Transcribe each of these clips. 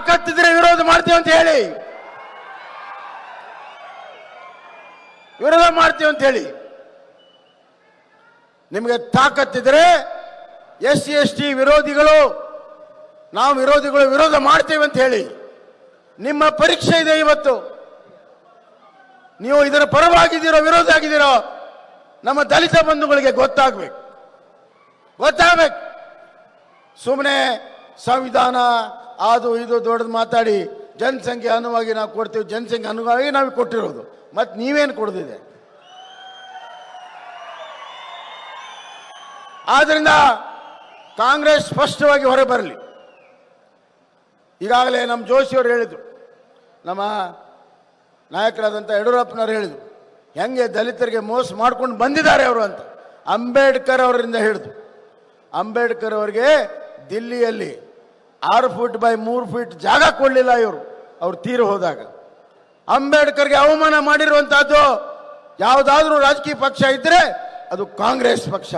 ತಾಕತ್ತಿದ್ರೆ ವಿರೋಧ ಮಾಡ್ತೀವಿ ಅಂತ ಹೇಳಿ ವಿರೋಧ ಮಾಡ್ತೀವಿ ಅಂತ ಹೇಳಿ ನಿಮಗೆ ತಾಕತ್ತಿದ್ರೆ ಎಸ್ ಸಿ ಎಸ್ ಟಿ ವಿರೋಧಿಗಳು ನಾವು ವಿರೋಧಿಗಳು ವಿರೋಧ ಮಾಡ್ತೇವೆ ಅಂತ ಹೇಳಿ ನಿಮ್ಮ ಪರೀಕ್ಷೆ ಇದೆ ಇವತ್ತು ನೀವು ಇದರ ಪರವಾಗಿದ್ದೀರೋ ವಿರೋಧ ಆಗಿದ್ದೀರೋ ನಮ್ಮ ದಲಿತ ಬಂಧುಗಳಿಗೆ ಗೊತ್ತಾಗ್ಬೇಕು ಗೊತ್ತಾಗ್ಬೇಕು ಸುಮ್ಮನೆ ಸಂವಿಧಾನ ಅದು ಇದು ದೊಡ್ಡದು ಮಾತಾಡಿ ಜನಸಂಖ್ಯೆ ಅನುವಾಗಿ ನಾವು ಕೊಡ್ತೀವಿ ಜನಸಂಖ್ಯೆ ಅನುವಾಗಿ ನಾವು ಕೊಟ್ಟಿರೋದು ಮತ್ತೆ ನೀವೇನು ಕೊಡ್ದಿದೆ ಆದ್ರಿಂದ ಕಾಂಗ್ರೆಸ್ ಸ್ಪಷ್ಟವಾಗಿ ಹೊರಬರಲಿ ಈಗಾಗಲೇ ನಮ್ಮ ಜೋಶಿಯವರು ಹೇಳಿದರು ನಮ್ಮ ನಾಯಕರಾದಂಥ ಯಡಿಯೂರಪ್ಪನವರು ಹೇಳಿದರು ಹೆಂಗೆ ದಲಿತರಿಗೆ ಮೋಸ ಮಾಡ್ಕೊಂಡು ಬಂದಿದ್ದಾರೆ ಅವರು ಅಂತ ಅಂಬೇಡ್ಕರ್ ಅವರಿಂದ ಹೇಳಿದ್ರು ಅಂಬೇಡ್ಕರ್ ಅವರಿಗೆ ದಿಲ್ಲಿಯಲ್ಲಿ ಆರು ಫೀಟ್ ಬೈ ಮೂರು ಫೀಟ್ ಜಾಗ ಕೊಡಲಿಲ್ಲ ಇವರು ಅವ್ರು ತೀರು ಹೋದಾಗ ಅಂಬೇಡ್ಕರ್ಗೆ ಅವಮಾನ ಮಾಡಿರುವಂತಹದ್ದು ಯಾವುದಾದ್ರೂ ರಾಜಕೀಯ ಪಕ್ಷ ಇದ್ರೆ ಅದು ಕಾಂಗ್ರೆಸ್ ಪಕ್ಷ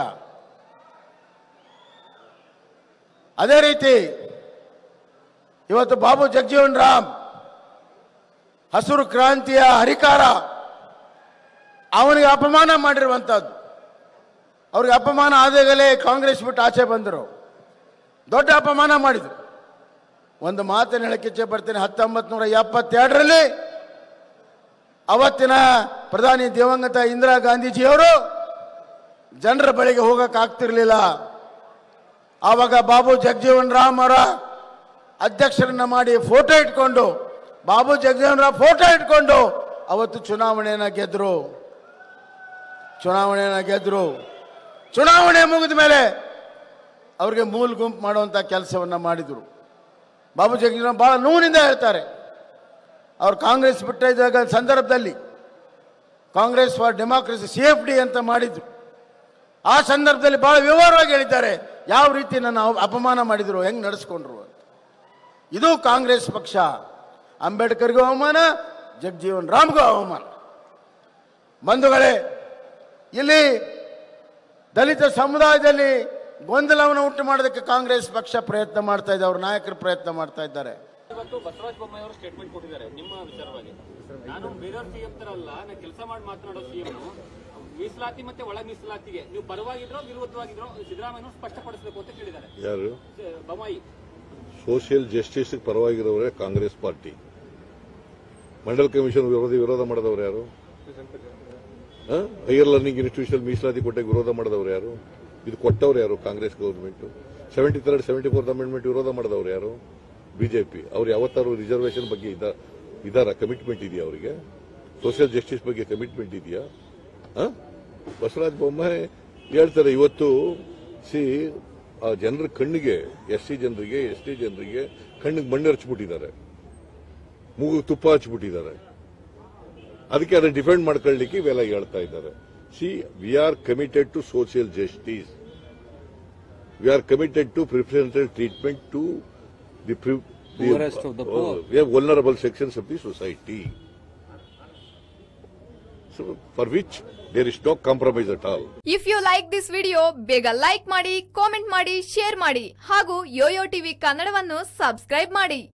ಅದೇ ರೀತಿ ಇವತ್ತು ಬಾಬು ಜಗಜೀವನ್ ರಾಮ್ ಹಸಿರು ಕ್ರಾಂತಿಯ ಹರಿಕಾರ ಅವನಿಗೆ ಅಪಮಾನ ಮಾಡಿರುವಂತಹದ್ದು ಅವ್ರಿಗೆ ಅಪಮಾನ ಆದಾಗಲೇ ಕಾಂಗ್ರೆಸ್ ಬಿಟ್ಟು ಆಚೆ ಬಂದರು ದೊಡ್ಡ ಅಪಮಾನ ಮಾಡಿದ್ರು ಒಂದು ಮಾತನ್ನು ಹೇಳಕ್ಕೆ ಇಚ್ಛೆ ಪಡ್ತೇನೆ ಹತ್ತೊಂಬತ್ತು ನೂರ ಎಪ್ಪತ್ತೆರಡರಲ್ಲಿ ಅವತ್ತಿನ ಪ್ರಧಾನಿ ದಿವಂಗತ ಇಂದಿರಾ ಗಾಂಧೀಜಿಯವರು ಜನರ ಬಳಿಗೆ ಹೋಗಕ್ಕೆ ಆಗ್ತಿರ್ಲಿಲ್ಲ ಆವಾಗ ಬಾಬು ಜಗಜೀವನ್ ರಾಮ್ ಅವರ ಅಧ್ಯಕ್ಷರನ್ನ ಮಾಡಿ ಫೋಟೋ ಇಟ್ಕೊಂಡು ಬಾಬು ಜಗಜೀವನ್ ರಾಮ್ ಫೋಟೋ ಇಟ್ಕೊಂಡು ಅವತ್ತು ಚುನಾವಣೆಯನ್ನ ಗೆದ್ರು ಚುನಾವಣೆಯನ್ನ ಗೆದ್ರು ಚುನಾವಣೆ ಮುಗಿದ ಮೇಲೆ ಅವ್ರಿಗೆ ಮೂಲ ಗುಂಪು ಮಾಡುವಂಥ ಕೆಲಸವನ್ನ ಮಾಡಿದರು ಬಾಬು ಜಗಜೀವನ್ ಬಹಳ ನೋವಿನಿಂದ ಹೇಳ್ತಾರೆ ಅವ್ರು ಕಾಂಗ್ರೆಸ್ ಬಿಟ್ಟ ಇದ್ದಾಗ ಸಂದರ್ಭದಲ್ಲಿ Congress for democracy C F D ಅಂತ ಮಾಡಿದ್ರು ಆ ಸಂದರ್ಭದಲ್ಲಿ ಬಹಳ ವಿವರವಾಗಿ ಹೇಳಿದ್ದಾರೆ ಯಾವ ರೀತಿ ನನ್ನ ಅವ- ಅಪಮಾನ ಮಾಡಿದ್ರು ಹೆಂಗ್ ನಡೆಸ್ಕೊಂಡ್ರು ಅಂತ ಇದು ಕಾಂಗ್ರೆಸ್ ಪಕ್ಷ ಅಂಬೇಡ್ಕರ್ಗೂ ಅವಮಾನ ಜಗಜೀವನ್ ರಾಮ್ಗೂ ಅವಮಾನ ಬಂಧುಗಳೇ ಇಲ್ಲಿ ದಲಿತ ಸಮುದಾಯದಲ್ಲಿ ಗೊಂದಲವನ್ನು ಉಂಟು ಮಾಡೋದಕ್ಕೆ ಕಾಂಗ್ರೆಸ್ ಪಕ್ಷ ಪ್ರಯತ್ನ ಮಾಡ್ತಾ ಇದೆ ಅವ್ರ ನಾಯಕರು ಪ್ರಯತ್ನ ಮಾಡ್ತಾ ಇದ್ದಾರೆ ಇವತ್ತು ಬಸವರಾಜ ಬೊಮ್ಮಾಯಿ ಅವರು ಸ್ಟೇಟ್ಮೆಂಟ್ ಕೊಟ್ಟಿದ್ದಾರೆ ನಿಮ್ಮ ವಿಚಾರವಾಗಿ ನಾನು ಬೇರೆಯವ್ರ ಸಿಎಂ ತರ ಅಲ್ಲ ನಾನು ಕೆಲಸ ಮಾಡಿ ಮಾತನಾಡೋ ಸಿಎಂ ಮೀಸಲಾತಿ ಮತ್ತೆ ಒಳ ಮೀಸಲಾತಿಗೆ ನೀವು ಪರವಾಗಿದ್ರೋ ವಿರೋಧವಾಗಿದ್ರೋ ಸಿದ್ದರಾಮಯ್ಯ ಸ್ಪಷ್ಟಪಡಿಸಬೇಕು ಅಂತ ಕೇಳಿದ್ದಾರೆ ಯಾರು ಸ- ಬೊಮ್ಮಾಯಿ ಸೋಷಿಯಲ್ ಜಸ್ಟಿಸ್ ಪರವಾಗಿರೋರೇ ಕಾಂಗ್ರೆಸ್ ಪಾರ್ಟಿ ಮಂಡಲ್ ಕಮಿಷನ್ ವಿರೋಧ ವಿರೋಧ ಮಾಡಿದವರು ಯಾರು ಹೈಯರ್ ಲರ್ನಿಂಗ್ ಇನ್ಸ್ಟಿಟ್ಯೂಷನ್ ಮೀಸಲಾತಿ ಕೊಟ್ಟಾಗ ವಿರೋಧ ಮಾಡಿದವರು ಯಾರು ಇದು ಕೊಟ್ಟವ್ರು ಯಾರು Congress government seventy third seventy fourth amendment ವಿರೋಧ ಮಾಡಿದವರು ಯಾರು ಬಿಜೆಪಿ ಅವ್ರು ಯಾವತ್ತಾರು ರಿಸರ್ವೇಶನ್ ಬಗ್ಗೆ ಇದ ಇದಾರ ಕಮಿಟ್ಮೆಂಟ್ ಇದೆಯಾ ಅವರಿಗೆ ಸೋಷಿಯಲ್ ಜಸ್ಟಿಸ್ ಬಗ್ಗೆ ಕಮಿಟ್ಮೆಂಟ್ ಇದೆಯಾ ಆ? ಬಸವರಾಜ ಬೊಮ್ಮಾಯಿ ಹೇಳ್ತಾರೆ ಇವತ್ತು ಸಿ ಆ ಜನರ ಕಣ್ಣಿಗೆ ಎಸ್ ಸಿ ಜನರಿಗೆ ಎಸ್ ಟಿ ಜನರಿಗೆ ಕಣ್ಣಿಗೆ ಮಣ್ಣು ಹಚ್ಬಿಟ್ಟಿದ್ದಾರೆ ಮೂಗು ತುಪ್ಪ ಹಚ್ಬಿಟ್ಟಿದ್ದಾರೆ ಅದಕ್ಕೆ ಅದನ್ನ ಡಿಫೆಂಡ್ ಮಾಡ್ಕೊಳ್ಳಿಕ್ಕೆ ಇವೆಲ್ಲ ಹೇಳ್ತಾ ಇದ್ದಾರೆ see we are committed to social justice we are committed to preferential treatment to the Poorest of the poor. vulnerable sections of the society. So, for which there is no compromise at all. If you like this video ಬೇಗ like ಮಾಡಿ comment ಮಾಡಿ share ಮಾಡಿ ಹಾಗೂ Yoyo TV ಕನ್ನಡವನ್ನು subscribe ಮಾಡಿ